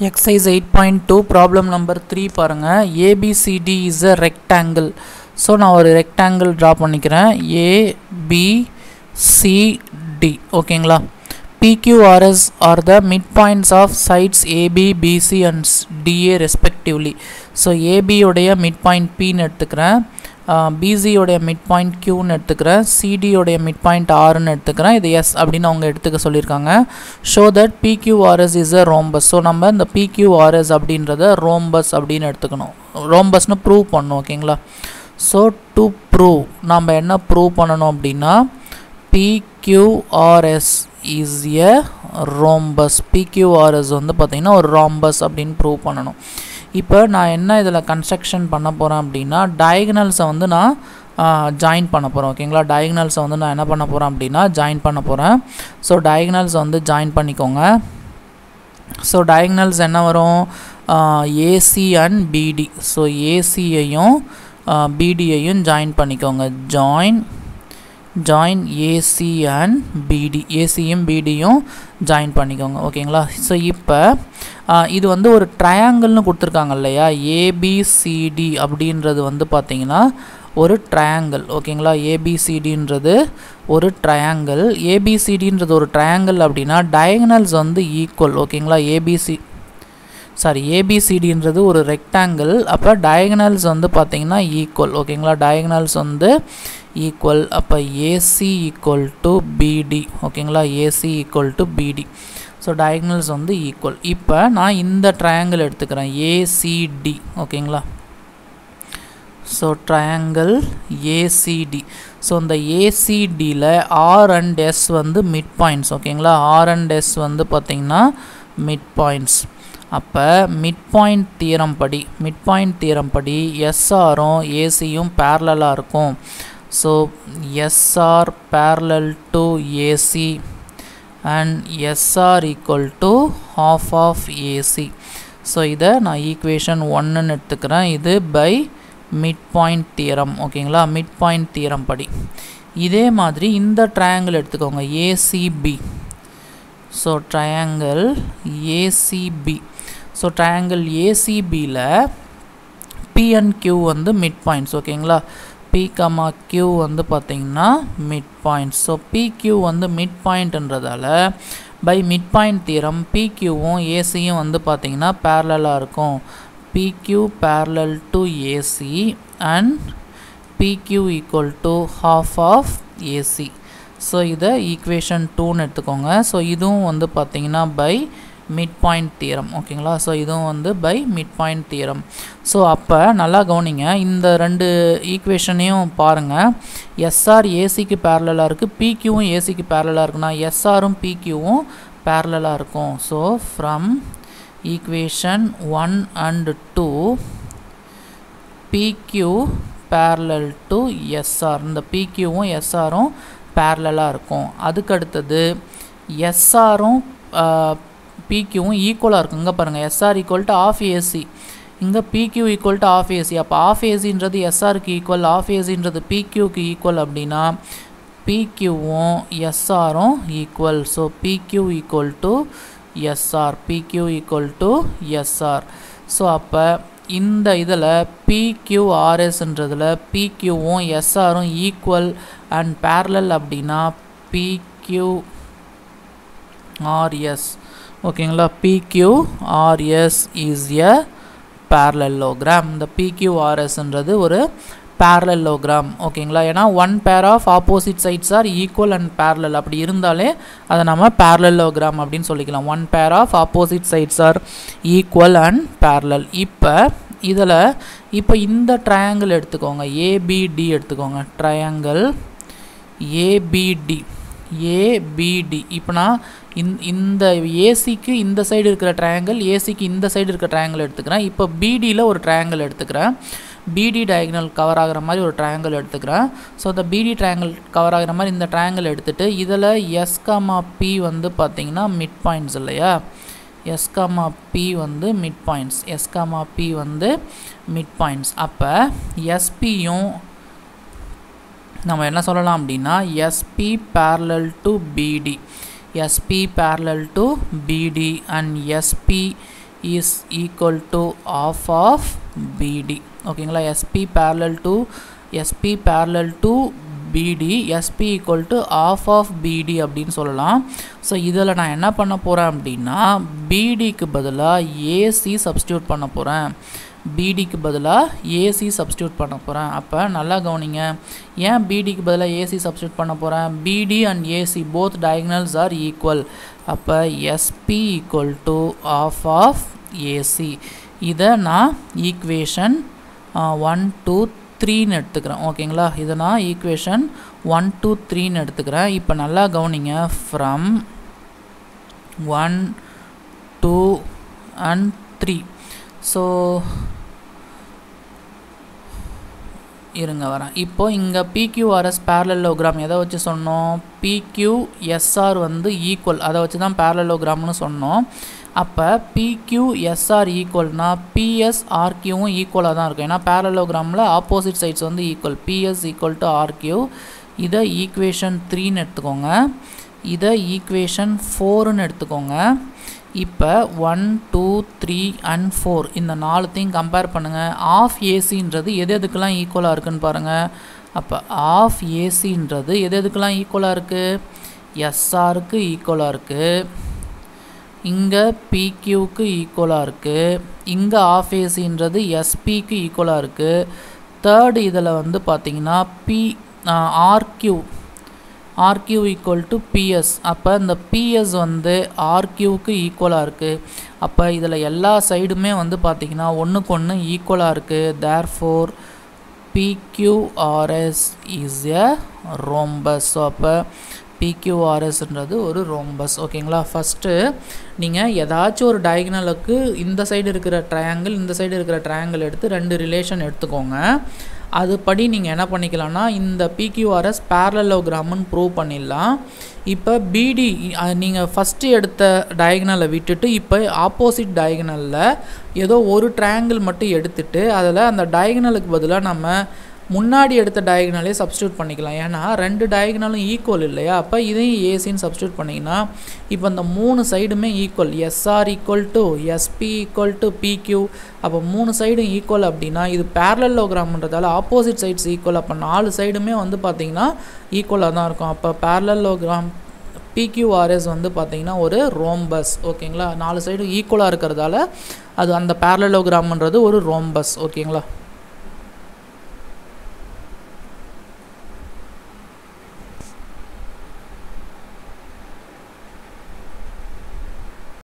exercise eight point two problem number three பாருங்கள் ABCD is a rectangle so நான் ஒரு rectangle draw பண்ணிக்கிறேன் ABCD ஓகேங்களா PQRS are the mid points of sides AB BC and DA respectively so ஏபியோடைய mid point பின்னு எடுத்துக்கிறேன் பிசியோடைய mid point க்யூன்னு எடுத்துக்கிறேன் சிடியோடைய மிட் பாயிண்ட் ஆர்னு எடுத்துக்கிறேன் இது எஸ் அப்படின்னு அவங்க எடுத்துக்க சொல்லியிருக்காங்க show that PQRS is a rhombus so நம்ம இந்த பிக்யூஆர்எஸ் அப்படின்றத ரோம்பஸ் அப்படின்னு எடுத்துக்கணும் ரோம்பஸ்னு ப்ரூவ் பண்ணணும் ஓகேங்களா ஸோ டு ப்ரூவ் நம்ம என்ன ப்ரூவ் பண்ணணும் அப்படின்னா PQRS is a rhombus PQRS வந்து பார்த்திங்கன்னா ஒரு ரோம்பஸ் அப்படின்னு ப்ரூவ் பண்ணணும் இப்போ நான் என்ன இதில் கன்ஸ்ட்ரக்ஷன் பண்ண போகிறேன் அப்படின்னா டயகனல்ஸை வந்து நான் ஜாயின் பண்ண போகிறேன் ஓகேங்களா டயகனல்ஸை வந்து நான் என்ன பண்ண போகிறேன் அப்படின்னா ஜாயின் பண்ண போகிறேன் ஸோ டயகனல்ஸை வந்து ஜாயின் பண்ணிக்கோங்க ஸோ டயகனல்ஸ் என்ன வரும் ஏசி அண்ட் பிடி ஸோ ஏசியையும் பிடியையும் ஜாயின் பண்ணிக்கோங்க join join AC and BD ஏசியும் பிடியும் ஜாயின் பண்ணிக்கோங்க ஓகேங்களா ஸோ இப்போ இது வந்து ஒரு ட்ரையாங்கிள்னு கொடுத்துருக்காங்க இல்லையா ஏபிசிடி அப்படின்றது வந்து பார்த்திங்கன்னா ஒரு ட்ரையாங்கிள் ஓகேங்களா ஏபிசிடின்றது ஒரு ட்ரையாங்கிள் ஏபிசிடின்றது ஒரு ட்ரையாங்கிள் அப்படின்னா டயகனல்ஸ் வந்து ஈக்குவல் ஓகேங்களா ஏபிசி சாரி ஏபிசிடின்றது ஒரு ரெக்டாங்கிள் அப்போ டயகனல்ஸ் வந்து பார்த்திங்கன்னா ஈக்குவல் ஓகேங்களா டயகனல்ஸ் வந்து ஈக்குவல் அப்போ ஏசி ஈக்குவல் டு பிடி ஓகேங்களா AC equal to BD so diagonals வந்து ஈக்குவல் இப்போ நான் இந்த ட்ரையாங்கிள் எடுத்துக்கிறேன் ஏசிடி ஓகேங்களா ஸோ ட்ரையாங்கிள் ஏசிடி ஸோ இந்த ஏசிடியில் ஆர் அண்ட் எஸ் வந்து மிட் பாயிண்ட்ஸ் ஓகேங்களா ஆர் அண்ட் எஸ் வந்து பார்த்திங்கன்னா மிட் பாயிண்ட்ஸ் அப்போ மிட் பாயிண்ட் தியரம் படி மிட் பாயிண்ட் தியரம் படி எஸ்ஆரும் ஏசியும் பேரலாக இருக்கும் so SR parallel to AC and SR equal to half of AC so இதை நான் ஈக்குவேஷன் ஒன்றுன்னு எடுத்துக்கிறேன் இது பை மிட் பாயிண்ட் தியரம் ஓகேங்களா மிட் பாயிண்ட் தியரம் படி இதே மாதிரி இந்த ட்ரையாங்கிள் எடுத்துக்கோங்க ACB so triangle ACB so triangle ஏசிபியில் பி அண்ட் கியூ வந்து மிட் பாயிண்ட்ஸ் ஓகேங்களா பி கமா கியூ வந்து பார்த்திங்கன்னா மிட் பாயிண்ட்ஸ் ஸோ பிக்யூ வந்து மிட் பாயிண்ட்ன்றதால பை மிட் பாயிண்ட் தீரம் பிக்யூவும் ஏசியும் வந்து பார்த்திங்கன்னா பேரலாக இருக்கும் PQ parallel to AC and PQ equal to half of AC so இதை ஈக்குவேஷன் டூன்னு எடுத்துக்கோங்க ஸோ இதுவும் வந்து பார்த்திங்கன்னா பை மிட் பாயிண்ட் தீரம் ஓகேங்களா ஸோ இதுவும் வந்து by mid point theorem so அப்போ நல்லா கவனிங்க இந்த ரெண்டு ஈக்குவேஷனையும் பாருங்கள் எஸ்ஆர் ஏசிக்கு பேரலாக இருக்குது பிக்யூவும் ஏசிக்கு பேரலாக இருக்குன்னா எஸ்ஆரும் பிக்யூவும் பேரலாக இருக்கும் so from equation one and two PQ parallel to SR இந்த பிக்யூவும் எஸ்ஆரும் பேரலாக இருக்கும் அதுக்கு அடுத்தது எஸ்ஆரும் பிக்யூவும் ஈக்குவலாக இருக்கும் இங்கே பாருங்கள் SR equal to half AC இங்கே PQ equal to half AC அப்போ ஆஃப் ஏசின்றது எஸ்ஆருக்கு ஈக்குவல் ஆஃப் ஏசின்றது பிக்யூக்கு ஈக்குவல் அப்படின்னா பிக்யூவும் எஸ்ஆரும் equal so PQ equal to SR PQ equal to SR so அப்போ இந்த இதில் பிக்யூஆர்எஸ்ன்றதில் பிக்யூவும் எஸ்ஆரும் ஈக்குவல் அண்ட் பேரலல் அப்படின்னா பிக்யூ ஆர்எஸ் ஓகேங்களா பிக்யூஆர்எஸ் இஸ் எ பேரலல்லோகிராம் இந்த பிக்யூஆர்எஸ்ன்றது ஒரு பேரலல்லோகிராம் ஓகேங்களா ஏன்னா one pair of opposite sides are equal and parallel அப்படி இருந்தாலே அதை நம்ம பேரலல்லோகிராம் அப்படின்னு சொல்லிக்கலாம் one pair of opposite sides are equal and parallel இப்போ இதில் இப்போ இந்த ட்ரையாங்கிள் எடுத்துக்கோங்க ஏபிடி எடுத்துக்கோங்க ட்ரையாங்கிள் ஏபிடி ஏபிடி இப்போ நான் இந் இந்த ஏசிக்கு இந்த சைடு இருக்கிற ட்ரையாங்கிள் ஏசிக்கு இந்த சைடு இருக்கிற ட்ரையாங்கிள் எடுத்துக்கிறேன் இப்போ பிடியில் ஒரு ட்ரையாங்கிள் எடுத்துக்கிறேன் பிடி டயக்னல் கவர் ஆகிற மாதிரி ஒரு ட்ரையாங்கிள் எடுத்துக்கிறேன் ஸோ இந்த பிடி ட்ரையாங்கிள் கவர் ஆகிற மாதிரி இந்த ட்ரையாங்கிள் எடுத்துகிட்டு இதில் எஸ்காமா பி வந்து பார்த்திங்கன்னா மிட் பாயிண்ட்ஸ் இல்லையா எஸ்காமா பி வந்து மிட் பாயிண்ட்ஸ் எஸ்காமா பி வந்து மிட் பாயிண்ட்ஸ் அப்போ எஸ்பியும் நம்ம என்ன சொல்லலாம் அப்படின்னா SP parallel to BD SP parallel to BD and SP is equal to half of BD ஓகேங்களா SP parallel to SP parallel to BD SP equal to half of BD அப்படின்னு சொல்லலாம் so இதில் நான் என்ன பண்ண போகிறேன் அப்படின்னா பிடிக்கு பதிலாக ஏசி சப்ஸ்டியூட் பண்ண போகிறேன் பிடிக்கு பதிலாக ஏசி சப்ஸ்டியூட் பண்ண போகிறேன் அப்போ நல்லா கவனிங்க ஏன் பிடிக்கு பதிலாக ஏசி சப்ஸ்டியூட் பண்ண போகிறேன் BD and AC both diagonals are equal அப்போ SP equal to half of AC இதை நான் ஈக்குவேஷன் ஒன் டூ த்ரீன்னு எடுத்துக்கிறேன் ஓகேங்களா இதை நான் ஈக்குவேஷன் ஒன் டூ த்ரீன்னு எடுத்துக்கிறேன் இப்போ நல்லா கவனிங்க from one two and three so இருங்க வரேன் இப்போ இங்கே பிக்யூஆர்எஸ் பேரலோகிராம் எதை வச்சு சொன்னோம் பிக்யூஎஸ்ஆர் வந்து ஈக்குவல் அதை வச்சு தான் பேரலோகிராம்னு சொன்னோம் அப்போ பிக்யூஎஸ்ஆர் ஈக்குவல்னா பிஎஸ் ஆர்கியூவும் ஈக்குவலாக தான் இருக்கும் ஏன்னா பேரலோகிராமில் ஆப்போசிட் சைட்ஸ் வந்து equal PS equal to RQ இதை ஈக்குவேஷன் த்ரீன்னு எடுத்துக்கோங்க இதை ஈக்குவேஷன் ஃபோருன்னு எடுத்துக்கோங்க இப்போ one two three and four இந்த நாலுத்தையும் கம்பேர் பண்ணுங்கள் ஆஃப் ஏசின்றது எது எதுக்கெல்லாம் ஈக்குவலாக இருக்குன்னு பாருங்கள் அப்போ ஆஃப் ஏசின்றது எது எதுக்கெல்லாம் ஈக்குவலாக இருக்குது எஸ்ஆருக்கு ஈக்குவலாக இருக்குது இங்கே பிக்யூக்கு ஈக்குவலாக இருக்குது இங்கே ஆஃப் ஏசின்றது எஸ்பிக்கு ஈக்குவலாக இருக்குது தேர்டு இதில் வந்து பார்த்திங்கன்னா P RQ RQ equal to PS அப்போ இந்த பிஎஸ் வந்து ஆர்கியூவுக்கு ஈக்குவலாக இருக்குது அப்போ இதில் எல்லா சைடுமே வந்து பார்த்திங்கன்னா ஒன்றுக்கு ஒன்று ஈக்குவலாக இருக்குது therefore PQRS is a rhombus so அப்போ பிக்யூஆர்எஸ்ன்றது ஒரு ரோம்பஸ் ஓகேங்களா ஃபஸ்ட்டு நீங்கள் ஏதாச்சும் ஒரு டயக்னலுக்கு இந்த சைடு இருக்கிற ட்ரையாங்கிள் இந்த சைடு இருக்கிற ட்ரையாங்கிள் எடுத்து ரெண்டு ரிலேஷன் எடுத்துக்கோங்க அதுபடி நீங்கள் என்ன பண்ணிக்கலாம்னா இந்த பிக்யூஆர்எஸ் பேரலோகிராம்னு ப்ரூவ் பண்ணிடலாம் இப்போ பிடி நீங்கள் ஃபஸ்ட்டு எடுத்த டயக்னலை விட்டுட்டு இப்போ ஆப்போசிட் டயக்னலில் ஏதோ ஒரு ட்ரையாங்கிள் மட்டும் எடுத்துட்டு அதில் அந்த டயக்னலுக்கு பதிலாக நம்ம முன்னாடி எடுத்த டயக்னலே சப்ஸ்டியூட் பண்ணிக்கலாம் ஏன்னா ரெண்டு டயக்னலும் ஈக்குவல் இல்லையா அப்போ இதையும் ஏசின்னு சப்ஸ்டியூட் பண்ணிங்கன்னா இப்போ இந்த மூணு சைடுமே equal SR equal to SP equal to PQ அப்போ மூணு சைடும் ஈக்குவல் அப்படின்னா இது பேரலோகிராம்ன்றதால ஆப்போசிட் சைட்ஸ் ஈக்குவல் அப்போ நாலு சைடுமே வந்து பார்த்திங்கன்னா ஈக்குவலாக தான் இருக்கும் அப்போ பேரலோகிராம் பிக்யூஆர்எஸ் வந்து பார்த்திங்கன்னா ஒரு ரோம்பஸ் ஓகேங்களா நாலு சைடும் ஈக்குவலாக இருக்கிறதால அது அந்த பேரலோகிராம்ன்றது ஒரு ரோம்பஸ் ஓகேங்களா